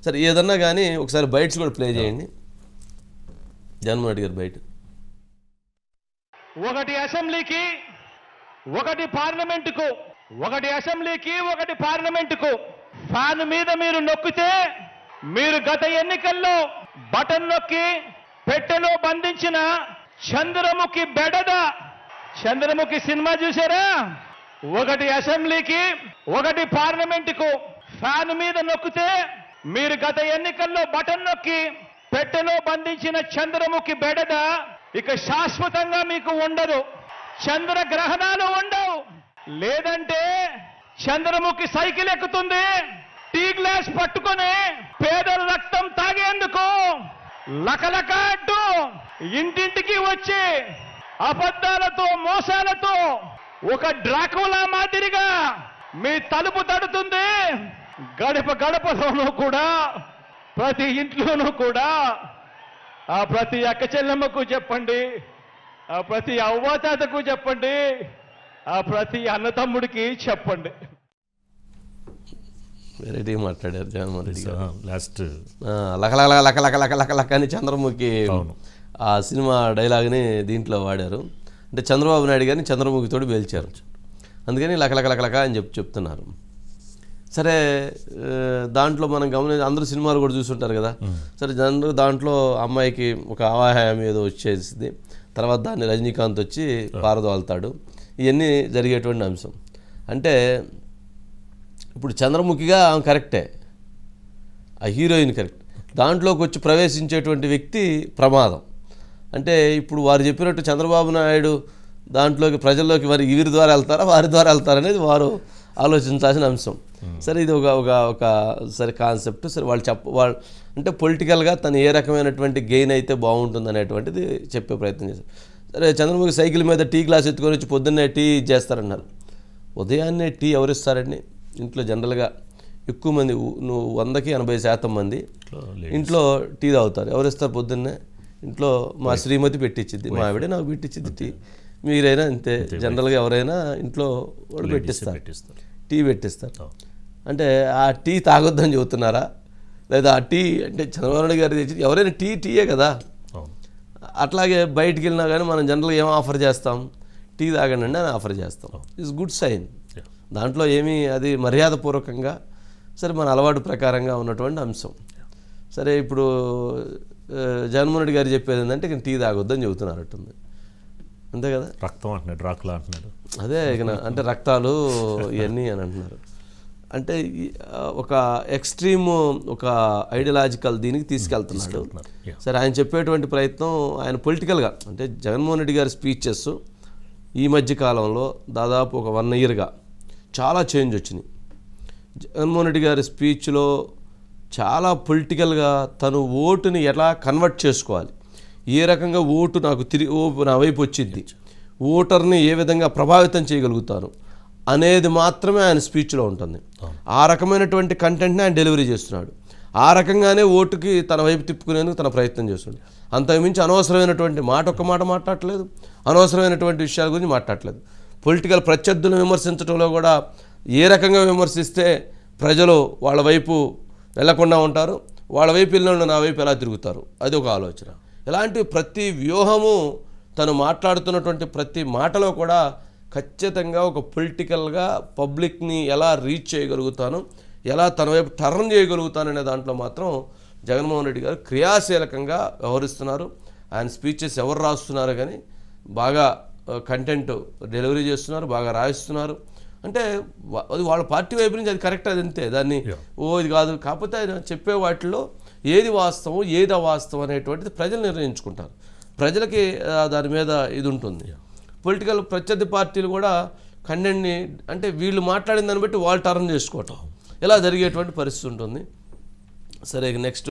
సరే ఏదన్నా కానీ ఒకసారి బైట్స్ కూడా ప్లే చేయండి జగన్మోహన్ రెడ్డి గారు బయట ఒకటి అసెంబ్లీకి ఒకటి పార్లమెంటుకు ఒకటి అసెంబ్లీకి ఒకటి పార్లమెంటుకు ఫ్యాన్ మీద మీరు నొక్కితే మీరు గత ఎన్నికల్లో బటన్ నొక్కి పెట్టెలో బంధించిన చంద్రముఖి బెడద చంద్రముఖి సినిమా చూసారా ఒకటి అసెంబ్లీకి ఒకటి పార్లమెంటుకు ఫ్యాన్ మీద నొక్కితే మీరు గత ఎన్నికల్లో బటన్ నొక్కి పెట్టెలో బంధించిన చంద్రముఖి బెడద ఇక శాశ్వతంగా మీకు ఉండదు చంద్ర గ్రహణాలు ఉండవు లేదంటే చంద్రముఖి సైకిల్ ఎక్కుతుంది టీ గ్లాస్ పట్టుకొని పేదల రక్తం తాగేందుకు లకలక అంటూ ఇంటింటికి వచ్చి అబద్ధాలతో మోసాలతో ఒక డ్రాకులా మాదిరిగా మీ తలుపు తడుతుంది గడప గడపలోనూ కూడా ప్రతి ఇంట్లోనూ కూడా ఆ ప్రతి అక్క చెల్లెమ్మకు చెప్పండి ఆ ప్రతి అవ్వాతాతకు చెప్పండి ఆ ప్రతి అన్నతమ్ముడికి చెప్పండి వెరైటీ మాట్లాడారు జగన్మోహన్ రెడ్డి గారు లాస్ట్ ఆ, లకలక లక లక లక లక లక అని చంద్రముఖి అవును. ఆ సినిమా డైలాగ్ని దీంట్లో వాడారు అంటే చంద్రబాబు నాయుడు గారిని చంద్రముఖితోటి పేల్చారు అందుకని లక లక లక లక అని చెప్పి చెప్తున్నారు సరే ఆ, దాంట్లో మనం గమని అందరూ సినిమాలు కూడా చూస్తుంటారు కదా సరే జనరల్ దాంట్లో అమ్మాయికి ఒక అవాహాయం ఏదో వచ్చేసింది తర్వాత దాన్ని రజనీకాంత్ వచ్చి పారదోలుతాడు ఇవన్నీ జరిగేటువంటి అంశం అంటే ఇప్పుడు చంద్రముఖిగా ఆమె కరెక్టే ఆ హీరోయిన్ కరెక్ట్ దాంట్లోకి వచ్చి ప్రవేశించేటువంటి వ్యక్తి ప్రమాదం అంటే ఇప్పుడు వారు చెప్పినట్టు చంద్రబాబు నాయుడు దాంట్లోకి ప్రజల్లోకి మరి వీరి ద్వారా వెళ్తారా వారి ద్వారా వెళ్తారా అనేది వారు ఆలోచించాల్సిన అంశం సరే ఇది ఒక ఒక ఒక సరే కాన్సెప్ట్ సరే వాళ్ళు చెప్ప వాళ్ళు అంటే పొలిటికల్గా తను ఏ రకమైనటువంటి గెయిన్ అయితే బాగుంటుంది అనేటువంటిది చెప్పే ప్రయత్నం చేశారు సరే చంద్రబాబు సైకిల్ మీద టీ గ్లాస్ ఎత్తుకొని వచ్చి పొద్దున్నే టీ చేస్తారన్నారు ఉదయాన్నే టీ ఎవరిస్తారండి ఇంట్లో జనరల్గా ఎక్కువ మంది ఊ- నువ్వు వందకి ఎనభై శాతం మంది ఇంట్లో టీ తాగుతారు ఎవరు ఇస్తారు పొద్దున్నే ఇంట్లో మా శ్రీమతి పెట్టించింది మా ఆవిడే నాకు పెట్టించింది టీ మీరైనా అంతే జనరల్గా ఎవరైనా ఇంట్లో వాళ్ళు పెట్టిస్తారు పెట్టిస్తారు టీ పెట్టిస్తారు అంటే ఆ టీ తాగొద్దని చెబుతున్నారా లేదా ఆ టీ అంటే చంద్రబాబు నాయుడు గారు తెచ్చి ఎవరైనా టీ టీయే కదా అవును అట్లాగే బయటికి వెళ్ళినా కానీ మనం జనరల్గా ఏం ఆఫర్ చేస్తాం టీ తాగండి అని ఆఫర్ చేస్తాం ఇట్స్ గుడ్ సైన్ Yeah. దాంట్లో ఏమీ అది మర్యాదపూర్వకంగా సరే మన అలవాటు ప్రకారంగా ఉన్నటువంటి అంశం సరే ఇప్పుడు ఆ, జగన్మోహన్ రెడ్డి గారు చెప్పేది ఏంటంటే ఇక టీ తాగొద్దని చెబుతున్నారట్టుంది అంతే కదా రక్తం అంటున్నాడు డ్రాకులా అంటున్నాడు అదే ఇక నా- అంటే రక్తాలు ఇవన్నీ అని అంటున్నారు అంటే ఈ, ఆ, ఒక ఎక్స్ట్రీమ్ ఒక ఐడియలాజికల్ దీనికి తీసుకెళ్తున్నాడు Yeah. సరే ఆయన చెప్పేటువంటి ప్రయత్నం ఆయన పొలిటికల్గా అంటే జగన్మోహన్ రెడ్డి గారి స్పీచెస్ ఈ మధ్య కాలంలో దాదాపు ఒక వన్ ఇయర్గా చాలా చేంజ్ వచ్చినాయి జగన్మోహన్ రెడ్డి గారి స్పీచ్లో చాలా పొలిటికల్గా తను ఓటుని ఎలా కన్వర్ట్ చేసుకోవాలి ఏ రకంగా ఓటు నాకు తిరిగి ఓ నా వైపు వచ్చింది ఓటర్ని ఏ విధంగా ప్రభావితం చేయగలుగుతాను అనేది మాత్రమే ఆయన స్పీచ్లో ఉంటుంది ఆ రకమైనటువంటి కంటెంట్ని ఆయన డెలివరీ చేస్తున్నాడు ఆ రకంగానే ఓటుకి తన వైపు తిప్పుకునేందుకు తన ప్రయత్నం చేస్తున్నాడు అంతకుమించి అనవసరమైనటువంటి మాట ఒక్క మాట మాట్లాడట్లేదు అనవసరమైనటువంటి విషయాల గురించి మాట్లాడట్లేదు పొలిటికల్ ప్రత్యర్థులను విమర్శించడంలో కూడా ఏ రకంగా విమర్శిస్తే ప్రజలు వాళ్ళ వైపు వెళ్లకుండా ఉంటారు వాళ్ళ వైపు వెళ్ళిన నా వైపు ఎలా తిరుగుతారు అది ఒక ఆలోచన ఇలాంటి ప్రతి వ్యూహము తను మాట్లాడుతున్నటువంటి ప్రతి మాటలో కూడా ఖచ్చితంగా ఒక పొలిటికల్గా పబ్లిక్ని ఎలా రీచ్ చేయగలుగుతాను ఎలా తన వైపు టర్న్ చేయగలుగుతాను అనే దాంట్లో మాత్రం జగన్మోహన్ రెడ్డి గారు క్రియాశీలకంగా వ్యవహరిస్తున్నారు ఆయన స్పీచెస్ ఎవరు రాస్తున్నారు కానీ బాగా కంటెంట్ డెలివరీ చేస్తున్నారు బాగా రాయిస్తున్నారు అంటే వా- అది వాళ్ళ పార్టీ వైపు నుంచి అది కరెక్ట్ అది అంతే దాన్ని Yeah. ఓ ఇది కాదు కాకపోతే ఆయన చెప్పే వాటిలో ఏది వాస్తవం ఏది అవాస్తవం అనేటువంటిది ప్రజలు నిర్ణయించుకుంటారు ప్రజలకి ఆ, దాని మీద ఇది ఉంటుంది పొలిటికల్ ప్రత్యర్థి పార్టీలు కూడా కంటెంట్ని అంటే వీళ్ళు మాట్లాడిన దాన్ని బట్టి వాళ్ళు టర్న్ చేసుకోవటం ఇలా జరిగేటువంటి పరిస్థితి ఉంటుంది సరే నెక్స్ట్